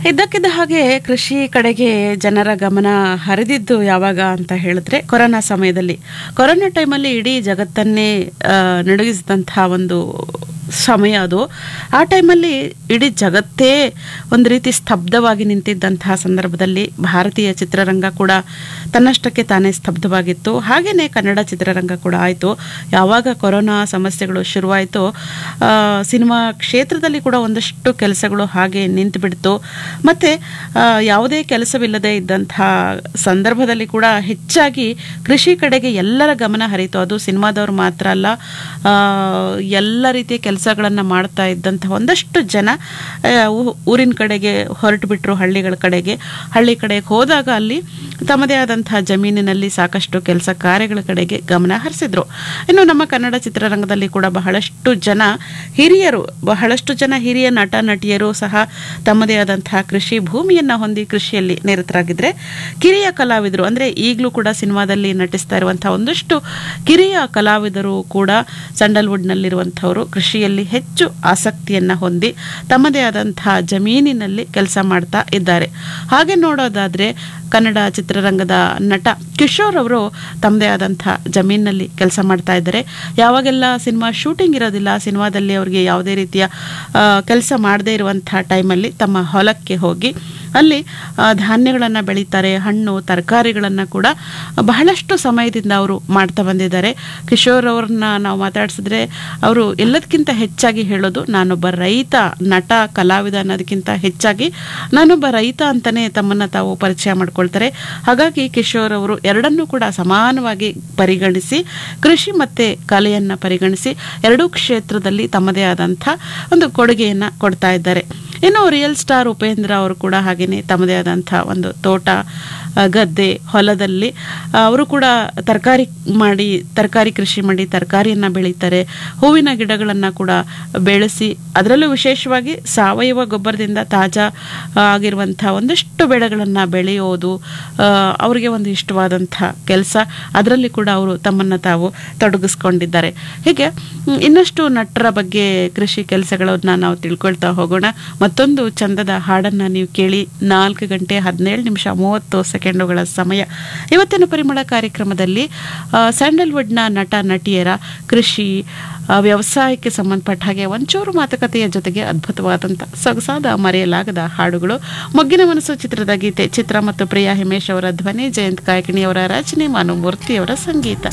ಇದ್ದಕ್ಕಿದ್ದ ಹಾಗೆ ಕೃಷಿ ಕಡೆಗೆ ಜನರ ಗಮನ ಹರಿದಿದ್ದು ಯಾವಾಗ ಅಂತ ಹೇಳಿದ್ರೆ ಕೊರೋನಾ ಸಮಯದಲ್ಲಿ ಕೊರೋನಾ ಟೈಮಲ್ಲಿ ಇಡೀ ಜಗತ್ತನ್ನೇ ಆ, ನಡುಗಿಸಿದಂತಹ ಒಂದು ಸಮಯ ಅದು ಆ ಟೈಮಲ್ಲಿ ಇಡೀ ಜಗತ್ತೇ ಒಂದು ರೀತಿ ಸ್ತಬ್ಧವಾಗಿ ನಿಂತಿದ್ದಂತಹ ಸಂದರ್ಭದಲ್ಲಿ ಭಾರತೀಯ ಚಿತ್ರರಂಗ ಕೂಡ ತನ್ನಷ್ಟಕ್ಕೆ ತಾನೇ ಸ್ತಬ್ಧವಾಗಿತ್ತು ಹಾಗೆಯೇ ಕನ್ನಡ ಚಿತ್ರರಂಗ ಕೂಡ ಆಯಿತು ಯಾವಾಗ ಕೊರೋನಾ ಸಮಸ್ಯೆಗಳು ಶುರುವಾಯಿತು ಆ, ಸಿನಿಮಾ ಕ್ಷೇತ್ರದಲ್ಲಿ ಕೂಡ ಒಂದಷ್ಟು ಕೆಲಸಗಳು ಹಾಗೆ ನಿಂತು ಬಿಡ್ತು ಮತ್ತು ಯಾವುದೇ ಕೆಲಸವಿಲ್ಲದೆ ಇದ್ದಂತಹ ಸಂದರ್ಭದಲ್ಲಿ ಕೂಡ ಹೆಚ್ಚಾಗಿ ಕೃಷಿ ಕಡೆಗೆ ಎಲ್ಲರ ಗಮನ ಹರಿತು ಅದು ಸಿನಿಮಾದವ್ರು ಮಾತ್ರ ಅಲ್ಲ ಆ, ಎಲ್ಲ ರೀತಿಯ ಕೆಲಸಗಳನ್ನು ಮಾಡ್ತಾ ಇದ್ದಂತಹ ಒಂದಷ್ಟು ಜನ ಆ, ಊ- ಊರಿನ ಕಡೆಗೆ ಹೊರಟು ಬಿಟ್ಟರು ಹಳ್ಳಿಗಳ ಕಡೆಗೆ ಹಳ್ಳಿ ಕಡೆಗೆ ಹೋದಾಗ ಅಲ್ಲಿ ತಮ್ಮದೇ ಆದಂತಹ ಜಮೀನಿನಲ್ಲಿ ಸಾಕಷ್ಟು ಕೆಲಸ ಕಾರ್ಯಗಳ ಕಡೆಗೆ ಗಮನ ಹರಿಸಿದ್ರು ಇನ್ನು ನಮ್ಮ ಕನ್ನಡ ಚಿತ್ರರಂಗದಲ್ಲಿ ಕೂಡ ಬಹಳಷ್ಟು ಜನ ಹಿರಿಯರು ಬಹಳಷ್ಟು ಜನ ಹಿರಿಯ ನಟ ನಟಿಯರು ಸಹ ತಮ್ಮದೇ ಆದಂತಹ ಕೃಷಿ ಭೂಮಿಯನ್ನ ಹೊಂದಿ ಕೃಷಿಯಲ್ಲಿ ನಿರತರಾಗಿದ್ರೆ ಕಿರಿಯ ಕಲಾವಿದರು ಅಂದ್ರೆ ಈಗಲೂ ಕೂಡ ಸಿನಿಮಾದಲ್ಲಿ ನಟಿಸ್ತಾ ಇರುವಂತಹ ಒಂದಷ್ಟು ಕಿರಿಯ ಕಲಾವಿದರು ಕೂಡ ಸ್ಯಾಂಡಲ್ವುಡ್ನಲ್ಲಿರುವಂಥವರು ಕೃಷಿಯಲ್ಲಿ ಹೆಚ್ಚು ಆಸಕ್ತಿಯನ್ನ ಹೊಂದಿ ತಮ್ಮದೇ ಆದಂತಹ ಜಮೀನಿನಲ್ಲಿ ಕೆಲಸ ಮಾಡ್ತಾ ಇದ್ದಾರೆ ಹಾಗೆ ನೋಡೋದಾದ್ರೆ ಕನ್ನಡ ಚಿತ್ರರಂಗದ ನಟ ಕಿಶೋರ್ ಅವರು ತಮ್ಮದೇ ಆದಂಥ ಜಮೀನಿನಲ್ಲಿ ಕೆಲಸ ಮಾಡ್ತಾ ಇದ್ದಾರೆ ಯಾವಾಗೆಲ್ಲ ಸಿನಿಮಾ ಶೂಟಿಂಗ್ ಇರೋದಿಲ್ಲ ಸಿನಿಮಾದಲ್ಲಿ ಅವರಿಗೆ ಯಾವುದೇ ರೀತಿಯ ಕೆಲಸ ಮಾಡದೇ ಇರುವಂಥ ಟೈಮಲ್ಲಿ ತಮ್ಮ ಹೊಲಕ್ಕೆ ಹೋಗಿ ಅಲ್ಲಿ ಧಾನ್ಯಗಳನ್ನು ಬೆಳೀತಾರೆ ಹಣ್ಣು ತರಕಾರಿಗಳನ್ನು ಕೂಡ ಬಹಳಷ್ಟು ಸಮಯದಿಂದ ಅವರು ಮಾಡ್ತಾ ಬಂದಿದ್ದಾರೆ ಕಿಶೋರ್ ಅವ್ರನ್ನ ನಾವು ಮಾತಾಡಿಸಿದ್ರೆ ಅವರು ಎಲ್ಲದಕ್ಕಿಂತ ಹೆಚ್ಚಾಗಿ ಹೇಳೋದು ನಾನೊಬ್ಬ ರೈತ ನಟ ಕಲಾವಿದ ಅನ್ನೋದಕ್ಕಿಂತ ಹೆಚ್ಚಾಗಿ ನಾನೊಬ್ಬ ರೈತ ಅಂತಲೇ ತಮ್ಮನ್ನು ತಾವು ಪರಿಚಯ ಮಾಡ್ಕೊಳ್ತಾರೆ ಹಾಗಾಗಿ ಕಿಶೋರ್ ಅವರು ಎರಡನ್ನೂ ಕೂಡ ಸಮಾನವಾಗಿ ಪರಿಗಣಿಸಿ ಕೃಷಿ ಮತ್ತು ಕಲೆಯನ್ನು ಪರಿಗಣಿಸಿ ಎರಡೂ ಕ್ಷೇತ್ರದಲ್ಲಿ ತಮ್ಮದೇ ಆದಂಥ ಒಂದು ಕೊಡುಗೆಯನ್ನು ಕೊಡ್ತಾ ಇದ್ದಾರೆ ಇನ್ನು ರಿಯಲ್ ಸ್ಟಾರ್ ಉಪೇಂದ್ರ ಅವರು ಕೂಡ ಹಾಗೆಯೇ ತಮ್ಮದೇ ಆದಂಥ ಒಂದು ತೋಟ ಆ, ಗದ್ದೆ ಹೊಲದಲ್ಲಿ ಆ, ಅವರು ಕೂಡ ತರಕಾರಿ ಮಾಡಿ ತರಕಾರಿ ಕೃಷಿ ಮಾಡಿ ತರಕಾರಿಯನ್ನು ಬೆಳೀತಾರೆ ಹೂವಿನ ಗಿಡಗಳನ್ನು ಕೂಡ ಬೆಳೆಸಿ ಅದರಲ್ಲೂ ವಿಶೇಷವಾಗಿ ಸಾವಯವ ಗೊಬ್ಬರದಿಂದ ತಾಜಾ ಆ, ಆಗಿರುವಂಥ ಒಂದಷ್ಟು ಬೆಳೆಗಳನ್ನು ಬೆಳೆಯೋದು ಆ, ಅವರಿಗೆ ಒಂದು ಇಷ್ಟವಾದಂಥ ಕೆಲಸ ಅದರಲ್ಲಿ ಕೂಡ ಅವರು ತಮ್ಮನ್ನು ತಾವು ತೊಡಗಿಸ್ಕೊಂಡಿದ್ದಾರೆ ಹೀಗೆ ಮ್, ಇನ್ನಷ್ಟು ನಟರ ಬಗ್ಗೆ ಕೃಷಿ ಕೆಲಸಗಳನ್ನ ನಾವು ತಿಳ್ಕೊಳ್ತಾ ಹೋಗೋಣ ಮತ್ತೊಂದು ಚಂದದ ಹಾಡನ್ನು ನೀವು ಕೇಳಿ ನಾಲ್ಕು ಗಂಟೆ ಹದಿನೇಳು ನಿಮಿಷ ಮೂವತ್ತು ಸೆಕೆಂಡುಗಳ ಸಮಯ ಇವತ್ತಿನ ಪರಿಮಳ ಕಾರ್ಯಕ್ರಮದಲ್ಲಿ ಆ, ಸ್ಯಾಂಡಲ್ವುಡ್ನ ನಟ ನಟಿಯರ ಕೃಷಿ ಆ, ವ್ಯವಸಾಯಕ್ಕೆ ಸಂಬಂಧಪಟ್ಟ ಹಾಗೆ ಒಂಚೂರು ಮಾತುಕತೆಯ ಜೊತೆಗೆ ಅದ್ಭುತವಾದಂಥ ಸೊಗಸಾದ ಮರೆಯಲಾಗದ ಹಾಡುಗಳು ಮೊಗ್ಗಿನ ಮನಸ್ಸು ಚಿತ್ರದ ಗೀತೆ ಚಿತ್ರ ಮತ್ತು ಪ್ರಿಯಾ ಹಿಮೇಶ್ ಅವರ ಧ್ವನಿ ಜಯಂತ್ ಕಾಯಕಿಣಿಯವರ ರಚನೆ ಮಾನುಮೂರ್ತಿಯವರ ಸಂಗೀತ